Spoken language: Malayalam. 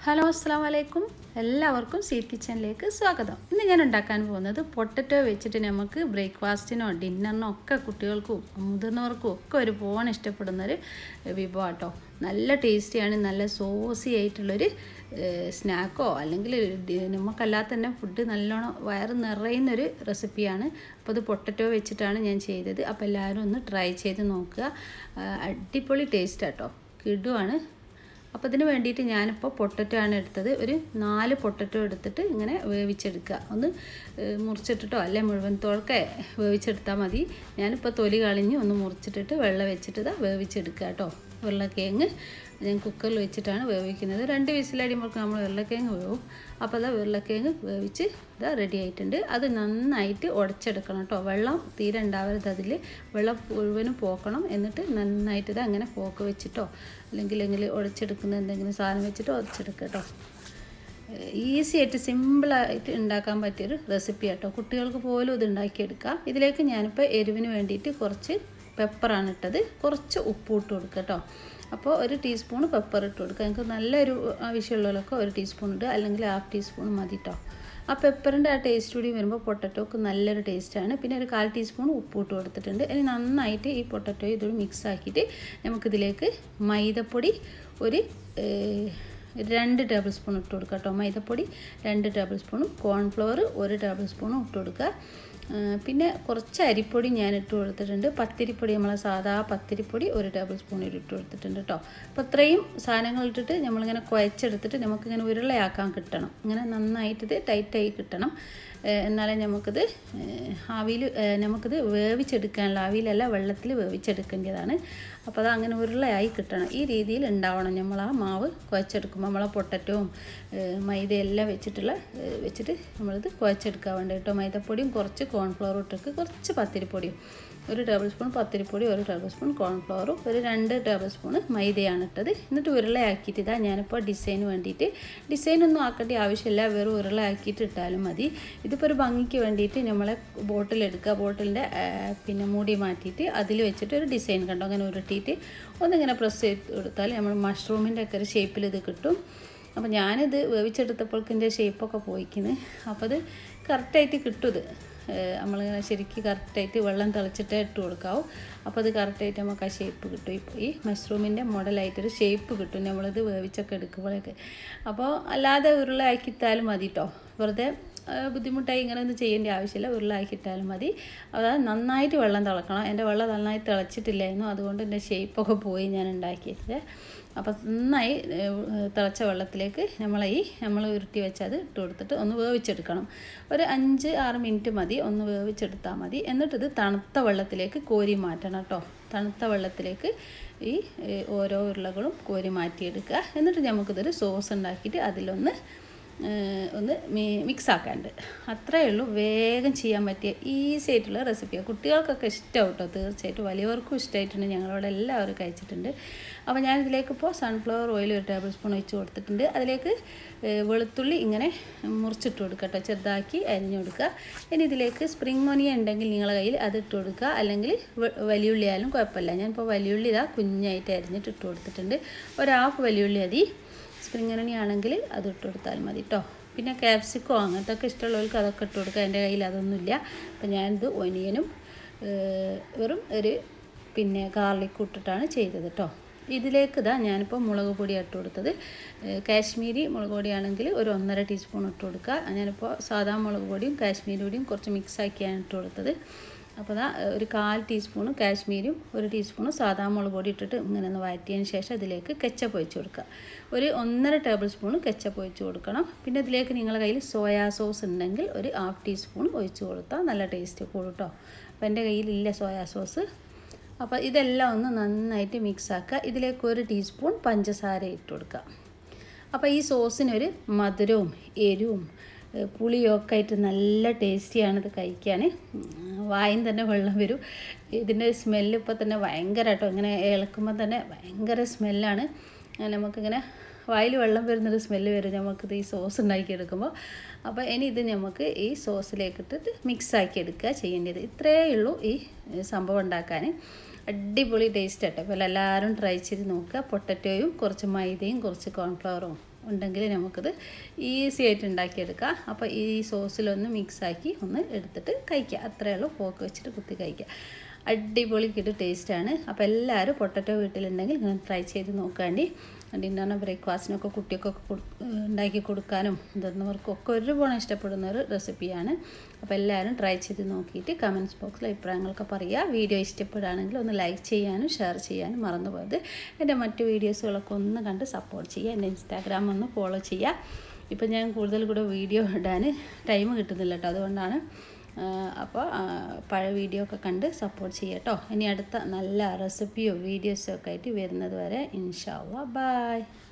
ഹലോ അസ്സാം വലൈക്കും എല്ലാവർക്കും സീറ്റ് കിച്ചണിലേക്ക് സ്വാഗതം ഇന്ന് ഞാൻ ഉണ്ടാക്കാൻ പോകുന്നത് പൊട്ടറ്റോ വെച്ചിട്ട് നമുക്ക് ബ്രേക്ക്ഫാസ്റ്റിനോ ഡിന്നറിനോ ഒക്കെ കുട്ടികൾക്കും മുതിർന്നവർക്കും ഒക്കെ ഒരു പോകാൻ ഇഷ്ടപ്പെടുന്നൊരു വിഭവം കേട്ടോ നല്ല ടേസ്റ്റിയാണ് നല്ല സോസി ആയിട്ടുള്ളൊരു സ്നാക്കോ അല്ലെങ്കിൽ ഡി- നമുക്കല്ലാതെ തന്നെ ഫുഡ് നല്ലോണം വയറ് നിറയുന്നൊരു റെസിപ്പിയാണ് അപ്പോൾ അത് പൊട്ടറ്റോ വെച്ചിട്ടാണ് ഞാൻ ചെയ്തത് അപ്പോൾ എല്ലാവരും ഒന്ന് ട്രൈ ചെയ്ത് നോക്കുക ആ, അടിപൊളി ടേസ്റ്റ് കേട്ടോ കിടുവാണ് അപ്പോൾ ഇതിന് വേണ്ടിയിട്ട് ഞാനിപ്പോൾ പൊട്ടറ്റോ ആണ് എടുത്തത് ഒരു നാല് പൊട്ടറ്റോ എടുത്തിട്ട് ഇങ്ങനെ വേവിച്ചെടുക്കുക ഒന്ന് ഏഹ്, മുറിച്ചിട്ടിട്ടോ അല്ലെ മുഴുവൻ തോൾക്കെ വേവിച്ചെടുത്താൽ മതി ഞാനിപ്പോൾ തൊലി കളഞ്ഞ് ഒന്ന് മുറിച്ചിട്ടിട്ട് വെള്ളം വെച്ചിട്ട് ഇതാ വേവിച്ചെടുക്കുക കേട്ടോ ഉരുളക്കിഴങ്ങ് ഞാൻ കുക്കറിൽ വെച്ചിട്ടാണ് വേവിക്കുന്നത് രണ്ട് വിസിലടിയുമ്പോൾ നമ്മൾ ഉരുളക്കിഴങ്ങ് വേവും അപ്പോൾ അതാ ഉരുളക്കിഴങ്ങ് വേവിച്ച് ഇതാ റെഡി ആയിട്ടുണ്ട് അത് നന്നായിട്ട് ഉടച്ചെടുക്കണം കേട്ടോ വെള്ളം തീരെ ഉണ്ടാവരുത് അതിൽ വെള്ളം മുഴുവനും പോക്കണം എന്നിട്ട് നന്നായിട്ട് ഇത് അങ്ങനെ പോക്ക് വെച്ചിട്ടോ അല്ലെങ്കിൽ അല്ലെങ്കിൽ ഉടച്ചെടുക്കുന്ന എന്തെങ്കിലും സാധനം വെച്ചിട്ട് ഉടച്ചെടുക്കുക കേട്ടോ ഈസി ആയിട്ട് സിമ്പിളായിട്ട് ഉണ്ടാക്കാൻ പറ്റിയൊരു റെസിപ്പി കേട്ടോ കുട്ടികൾക്ക് പോലും ഇത് ഉണ്ടാക്കിയെടുക്കാം ഇതിലേക്ക് ഞാനിപ്പോൾ എരിവിന് വേണ്ടിയിട്ട് കുറച്ച് പെപ്പറാണ് ഇട്ടത് കുറച്ച് ഉപ്പ് ഇട്ട് കൊടുക്കുക കേട്ടോ അപ്പോൾ ഒരു ടീസ്പൂൺ പെപ്പർ ഇട്ട് കൊടുക്കുക നിങ്ങൾക്ക് നല്ലൊരു ആവശ്യമുള്ളവരൊക്കെ ഒരു ടീസ്പൂൺ ഇടുക അല്ലെങ്കിൽ ഹാഫ് ടീസ്പൂൺ മതി കേട്ടോ ആ പെപ്പറിൻ്റെ ആ ടേസ്റ്റ് കൂടി വരുമ്പോൾ പൊട്ടറ്റോക്ക് നല്ലൊരു ടേസ്റ്റാണ് പിന്നെ ഒരു കാൽ ടീസ്പൂൺ ഉപ്പ് ഇട്ട് കൊടുത്തിട്ടുണ്ട് ഇനി നന്നായിട്ട് ഈ പൊട്ടറ്റോ ഇതൊരു മിക്സ് ആക്കിയിട്ട് നമുക്കിതിലേക്ക് മൈദപ്പൊടി ഒരു ഏഹ്, രണ്ട് ടേബിൾ സ്പൂൺ ഇട്ട് കൊടുക്കുക കേട്ടോ മൈദപ്പൊടി രണ്ട് ടേബിൾ സ്പൂണും കോൺഫ്ലവർ ഒരു ടേബിൾ സ്പൂണും ഇട്ട് കൊടുക്കുക ആ, പിന്നെ കുറച്ച് അരിപ്പൊടി ഞാൻ ഇട്ട് കൊടുത്തിട്ടുണ്ട് പത്തിരിപ്പൊടി നമ്മളെ സാധാ പത്തിരിപ്പൊടി ഒരു ടേബിൾ സ്പൂണിൽ ഇട്ട് കൊടുത്തിട്ടുണ്ട് കേട്ടോ അപ്പോൾ ഇത്രയും സാധനങ്ങൾ ഇട്ടിട്ട് നമ്മളിങ്ങനെ കുഴച്ചെടുത്തിട്ട് നമുക്കിങ്ങനെ ഉരുളയാക്കാൻ കിട്ടണം ഇങ്ങനെ നന്നായിട്ട് ഇത് ടൈറ്റായി കിട്ടണം ഏ, എന്നാലേ നമുക്കിത് ആവിയിൽ നമുക്കിത് വേവിച്ചെടുക്കാനുള്ള ആവിയിലല്ല വെള്ളത്തിൽ വേവിച്ചെടുക്കേണ്ടതാണ് അപ്പോൾ അത് അങ്ങനെ ഉരുളയായി കിട്ടണം ഈ രീതിയിൽ ഉണ്ടാവണം നമ്മൾ ആ മാവ് കുഴച്ചെടുക്കുമ്പോൾ നമ്മളെ പൊട്ടറ്റവും മൈദയെല്ലാം വെച്ചിട്ടുള്ള ഏ, വെച്ചിട്ട് നമ്മളിത് കുഴച്ചെടുക്കാൻ വേണ്ടി കേട്ടോ മൈദപ്പൊടിയും കുറച്ച് കോൺഫ്ലവർ ഇട്ടിട്ട് കുറച്ച് പത്തിരിപ്പൊടിയും ഒരു ടേബിൾ സ്പൂൺ പത്തിരിപ്പൊടി ഒരു ടേബിൾ സ്പൂൺ കോൺഫ്ലവറും ഒരു രണ്ട് ടേബിൾ സ്പൂൺ മൈദയാണ് ഇട്ടത് എന്നിട്ട് ഉരുളയാക്കിയിട്ട് ഇതാ ഞാനിപ്പോൾ ഡിസൈന് വേണ്ടിയിട്ട് ഡിസൈനൊന്നും ആക്കേണ്ട ആവശ്യമില്ല വെറും ഉരുളയാക്കിയിട്ട് ഇട്ടാലും മതി ഇതിപ്പോൾ ഒരു ഭംഗിക്ക് വേണ്ടിയിട്ട് നമ്മളെ ബോട്ടിൽ എടുക്കുക ബോട്ടിലിൻ്റെ പിന്നെ മൂടി മാറ്റിയിട്ട് അതിൽ വെച്ചിട്ട് ഒരു ഡിസൈൻ കണ്ടോ അങ്ങനെ ഉരുട്ടിയിട്ട് ഒന്നിങ്ങനെ പ്രസ് ചെയ്ത് കൊടുത്താൽ നമ്മൾ മഷ്റൂമിൻ്റെ ഒക്കെ ഒരു ഷേപ്പിൽ ഇത് കിട്ടും അപ്പോൾ ഞാനിത് വേവിച്ചെടുത്തപ്പോഴേക്ക് എൻ്റെ ഷേപ്പൊക്കെ പോയിക്കുന്നത് അപ്പോൾ അത് കറക്റ്റായിട്ട് കിട്ടും ഇത് ഏഹ് നമ്മളിങ്ങനെ ശരിക്കും കറക്റ്റായിട്ട് വെള്ളം തിളച്ചിട്ടേ ഇട്ട് കൊടുക്കാവും അപ്പോൾ അത് കറക്റ്റായിട്ട് നമുക്ക് ആ ഷേപ്പ് കിട്ടും ഇപ്പോൾ ഈ മഷ്റൂമിൻ്റെ മോഡലായിട്ടൊരു ഷേപ്പ് കിട്ടും നമ്മളിത് വേവിച്ചൊക്കെ എടുക്കുമ്പോഴൊക്കെ അപ്പോൾ അല്ലാതെ ഉരുളയാക്കിത്താലും മതി കേട്ടോ വെറുതെ ഏഹ് ബുദ്ധിമുട്ടായി ഇങ്ങനെ ഒന്നും ചെയ്യേണ്ട ആവശ്യമില്ല ഉരുളാക്കിയിട്ടാലും മതി അതായത് നന്നായിട്ട് വെള്ളം തിളക്കണം എൻ്റെ വെള്ളം നന്നായി തിളച്ചിട്ടില്ലായിരുന്നു അതുകൊണ്ട് എൻ്റെ ഷേപ്പൊക്കെ പോയി ഞാൻ ഉണ്ടാക്കിയത് അപ്പോൾ നന്നായി ഏഹ് തിളച്ച വെള്ളത്തിലേക്ക് നമ്മൾ ഈ നമ്മൾ ഉരുട്ടി വെച്ചത് ഇട്ട് കൊടുത്തിട്ട് ഒന്ന് വേവിച്ചെടുക്കണം ഒരു അഞ്ച് ആറ് മിനിറ്റ് മതി ഒന്ന് വേവിച്ചെടുത്താൽ മതി എന്നിട്ടിത് തണുത്ത വെള്ളത്തിലേക്ക് കോരി മാറ്റണം കേട്ടോ തണുത്ത വെള്ളത്തിലേക്ക് ഈ ഏഹ് ഓരോ ഉരുളകളും കോരി മാറ്റിയെടുക്കുക എന്നിട്ട് നമുക്കിതൊരു സോസ് ഉണ്ടാക്കിയിട്ട് അതിലൊന്ന് ഏഹ് ഒന്ന് മി മിക്സ് ആക്കാണ്ട് അത്രയേ ഉള്ളൂ വേഗം ചെയ്യാൻ പറ്റിയ ഈസി ആയിട്ടുള്ള റെസിപ്പിയാണ് കുട്ടികൾക്കൊക്കെ ഇഷ്ടമാവും കേട്ടോ തീർച്ചയായിട്ടും വലിയവർക്കും ഇഷ്ടമായിട്ടുണ്ട് ഞങ്ങളോട് എല്ലാവരും കഴിച്ചിട്ടുണ്ട് അപ്പോൾ ഞാൻ ഇതിലേക്ക് ഇപ്പോൾ സൺഫ്ലവർ ഓയിൽ ഒരു ടേബിൾ സ്പൂൺ ഒഴിച്ച് കൊടുത്തിട്ടുണ്ട് അതിലേക്ക് ഏഹ് വെളുത്തുള്ളി ഇങ്ങനെ മുറിച്ചിട്ട് കൊടുക്കുക കേട്ടോ ചെറുതാക്കി അരിഞ്ഞു കൊടുക്കുക ഇനി ഇതിലേക്ക് സ്പ്രിംഗ് ഒനിയ ഉണ്ടെങ്കിൽ നിങ്ങളുടെ കയ്യിൽ അത് ഇട്ട് കൊടുക്കുക അല്ലെങ്കിൽ വെ- വലിയുള്ളി ആയാലും കുഴപ്പമില്ല ഞാനിപ്പോൾ വലിയുള്ളി ഇതാ കുഞ്ഞായിട്ട് അരിഞ്ഞിട്ട് ഇട്ട് കൊടുത്തിട്ടുണ്ട് ഒരു ഹാഫ് വലിയുള്ളി മതി സ്പ്രിംഗ് ഒനിയൻ ആണെങ്കിൽ അത് ഇട്ട് കൊടുത്താൽ മതി കേട്ടോ പിന്നെ ക്യാപ്സിക്കോ അങ്ങനത്തെ ഒക്കെ ഇഷ്ടമുള്ളവർക്ക് അതൊക്കെ ഇട്ട് കൊടുക്കുക എൻ്റെ കയ്യിൽ അതൊന്നുമില്ല അപ്പം ഞാനിത് ഒനിയനും ഏഹ്, വെറും ഒരു പിന്നെ ഗാർലിക് ഇട്ടിട്ടാണ് ചെയ്തത് കേട്ടോ ഇതിലേക്ക് ഇതാ ഞാനിപ്പോൾ മുളക് പൊടി ഇട്ട് കൊടുത്തത് ഏഹ്, കാശ്മീരി മുളക് പൊടിയാണെങ്കിൽ ഒരു ഒന്നര ടീസ്പൂൺ ഇട്ട് കൊടുക്കുക ഞാനിപ്പോൾ സാധാ മുളക് പൊടിയും കാശ്മീരി പൊടിയും കുറച്ച് മിക്സ് ആക്കിയാണ് ഇട്ട് കൊടുത്തത് അപ്പോൾ ദാ ഒരു കാൽ ടീസ്പൂണ് കാശ്മീരും ഒരു ടീസ്പൂണ് സാധാ മുളക് പൊടി ഇട്ടിട്ട് ഇങ്ങനെ ഒന്ന് വഴറ്റിയതിന് ശേഷം ഇതിലേക്ക് കെച്ചപ്പ് ഒഴിച്ച് കൊടുക്കുക ഒരു ഒന്നര ടേബിൾ സ്പൂൺ കെച്ചപ്പ് ഒഴിച്ച് കൊടുക്കണം പിന്നെ ഇതിലേക്ക് നിങ്ങളുടെ കയ്യിൽ സോയാ സോസ് ഉണ്ടെങ്കിൽ ഒരു ഹാഫ് ടീസ്പൂൺ ഒഴിച്ച് കൊടുത്താൽ നല്ല ടേസ്റ്റ് കൂടും കേട്ടോ അപ്പോൾ എൻ്റെ കയ്യിലില്ല സോയാ സോസ് അപ്പോൾ ഇതെല്ലാം ഒന്ന് നന്നായിട്ട് മിക്സ് ആക്കുക ഇതിലേക്ക് ഒരു ടീസ്പൂൺ പഞ്ചസാര ഇട്ട് കൊടുക്കുക അപ്പോൾ ഈ സോസിനൊരു മധുരവും എരിവും ഏഹ് പുളിയൊക്കെ ആയിട്ട് നല്ല ടേസ്റ്റിയാണ് ഇത് കഴിക്കാൻ വായും തന്നെ വെള്ളം വരും ഇതിൻ്റെ സ്മെല്ല് ഇപ്പോൾ തന്നെ ഭയങ്കര കേട്ടോ ഇങ്ങനെ ഇളക്കുമ്പോൾ തന്നെ ഭയങ്കര സ്മെല്ലാണ് നമുക്കിങ്ങനെ വായിൽ വെള്ളം വരുന്നൊരു സ്മെല്ല് വരും നമുക്കിത് ഈ സോസ് ഉണ്ടാക്കിയെടുക്കുമ്പോൾ അപ്പോൾ ഇനി ഇത് നമുക്ക് ഈ സോസിലേക്ക് ഇട്ടിട്ട് മിക്സ് ആക്കി എടുക്കുക ചെയ്യേണ്ടത് ഇത്രയേ ഉള്ളൂ ഈ സംഭവം ഉണ്ടാക്കാൻ അടിപൊളി ടേസ്റ്റ് ആട്ടോ അപ്പോൾ എല്ലാവരും ട്രൈ ചെയ്ത് നോക്കുക പൊട്ടറ്റോയും കുറച്ച് മൈദയും കുറച്ച് കോൺഫ്ലവറും ഉണ്ടെങ്കിൽ നമുക്കത് ഈസി ആയിട്ട് ഉണ്ടാക്കിയെടുക്കാം അപ്പോൾ ഈ സോസിലൊന്ന് മിക്സാക്കി ഒന്ന് എടുത്തിട്ട് കഴിക്കുക അത്രയേ ഉള്ളൂ ഫോക്ക് വെച്ചിട്ട് കുത്തി കഴിക്കുക അടിപൊളി കിട്ടും ടേസ്റ്റാണ് അപ്പോൾ എല്ലാവരും പൊട്ടറ്റോ വീട്ടിലുണ്ടെങ്കിൽ ഇങ്ങനെ ട്രൈ ചെയ്ത് നോക്കാണ്ടി ഡിന്നറിന് ബ്രേക്ക്ഫാസ്റ്റിനൊക്കെ കുട്ടികൾക്കൊക്കെ കൊടു ഉണ്ടാക്കി കൊടുക്കാനും മുതിർന്നവർക്കൊക്കെ ഒരുപാട് ഇഷ്ടപ്പെടുന്ന ഒരു റെസിപ്പിയാണ് അപ്പോൾ എല്ലാവരും ട്രൈ ചെയ്ത് നോക്കിയിട്ട് കമൻറ്റ്സ് ബോക്സിൽ അഭിപ്രായങ്ങളൊക്കെ പറയുക വീഡിയോ ഇഷ്ടപ്പെടുകയാണെങ്കിൽ ഒന്ന് ലൈക്ക് ചെയ്യാനും ഷെയർ ചെയ്യാനും മറന്നു പോയത് എൻ്റെ മറ്റു വീഡിയോസുകളൊക്കെ ഒന്ന് കണ്ട് സപ്പോർട്ട് ചെയ്യുക എൻ്റെ ഇൻസ്റ്റാഗ്രാം ഒന്ന് ഫോളോ ചെയ്യുക ഇപ്പം ഞാൻ കൂടുതൽ കൂടെ വീഡിയോ ഇടാൻ ടൈം കിട്ടുന്നില്ല കേട്ടോ അതുകൊണ്ടാണ് അപ്പോൾ പഴയ വീഡിയോ ഒക്കെ കണ്ട് സപ്പോർട്ട് ചെയ്യട്ടോ ഇനി അടുത്ത നല്ല റെസിപ്പിയോ വീഡിയോസോ ഒക്കെ ആയിട്ട് വരുന്നത് വരെ ഇൻഷാ ബൈ